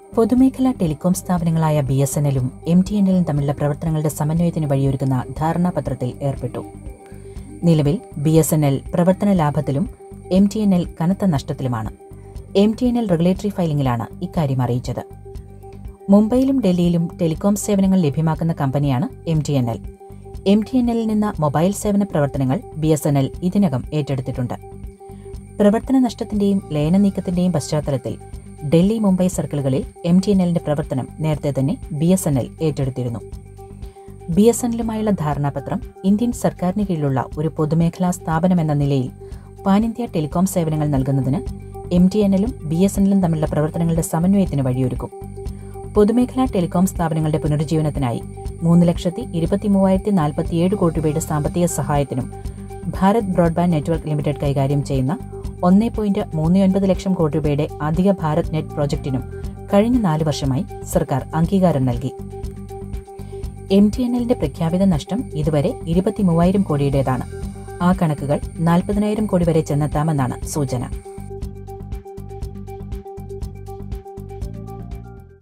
പൊതുമേഖലാ ടെലികോം സ്ഥാപനങ്ങളായ B S N എല്ലും എം ടി എൻ എല്ലും തമ്മിലുള്ള പ്രവർത്തനങ്ങളുടെ സമന്വയത്തിന് വഴിയൊരുക്കുന്ന ധാരണാപത്രത്തിൽ ഏർപ്പെട്ടു നിലവിൽ ബി എസ് എൻ എൽ പ്രവർത്തന ലാഭത്തിലും എം ടി എൻ എൽ കനത്ത നഷ്ടത്തിലുമാണ് M T N L regulatory ഫയലിംഗിലാണ് ഇക്കാര്യം അറിയിച്ചത് മുംബൈയിലും ഡൽഹിയിലും ടെലികോം സേവനങ്ങൾ ലഭ്യമാക്കുന്ന കമ്പനിയാണ് M T N L M T N എല്ലിൽ നിന്ന് മൊബൈൽ സേവന പ്രവർത്തനങ്ങൾ ബി എസ് എൻ എൽ ഇതിനകം ഏറ്റെടുത്തിട്ടുണ്ട് പ്രവർത്തന നഷ്ടത്തിന്റെയും ലയന നീക്കത്തിന്റെയും പശ്ചാത്തലത്തിൽ ഡൽഹി മുംബൈ സർക്കിളുകളിൽ എം ടി എൻ എല്ലിന്റെ പ്രവർത്തനം നേരത്തെ തന്നെ ബി എസ് എൻ എൽ ഏറ്റെടുത്തിരുന്നു ബി എസ് എൻ എല്ലുമായുള്ള ധാരണാപത്രം ഇന്ത്യൻ സർക്കാരിന് കീഴിലുള്ള ഒരു പൊതുമേഖലാ സ്ഥാപനമെന്ന നിലയിൽ പാൻ ഇന്ത്യ ടെലികോം സേവനങ്ങൾ നൽകുന്നതിന് എം ടി എൻ എല്ലും ബി എസ് എൻ എല്ലും തമ്മിലുള്ള പ്രവർത്തനങ്ങളുടെ സമന്വയത്തിന് വഴിയൊരുക്കും പൊതുമേഖലാ ടെലികോം സ്ഥാപനങ്ങളുടെ പുനരുജ്ജീവനത്തിനായി മൂന്ന് ലക്ഷത്തി ഇരുപത്തി മൂവായിരത്തി നാൽപ്പത്തിയേഴ് കോടി രൂപയുടെ സാമ്പത്തിക സഹായത്തിനും ഭാരത് ബ്രോഡ്ബാൻഡ് നെറ്റ്വർക്ക് ലിമിറ്റഡ് കൈകാര്യം ചെയ്യുന്ന ഒന്നേ പോയിന്റ് മൂന്ന് ഒൻപത് ലക്ഷം കോടി രൂപയുടെ അധിക ഭാരത് നെറ്റ് പ്രോജക്റ്റിനും കഴിഞ്ഞ നാല് വർഷമായി സർക്കാർ അംഗീകാരം നൽകി എം ടി എൻ എല്ലിന്റെ പ്രഖ്യാപിത നഷ്ടം ഇതുവരെ ഇരുപത്തി മൂവായിരം കോടിയുടേതാണ് ആ കണക്കുകൾ നാൽപ്പതിനായിരം കോടി വരെ ചെന്നെത്താമെന്നാണ് സൂചന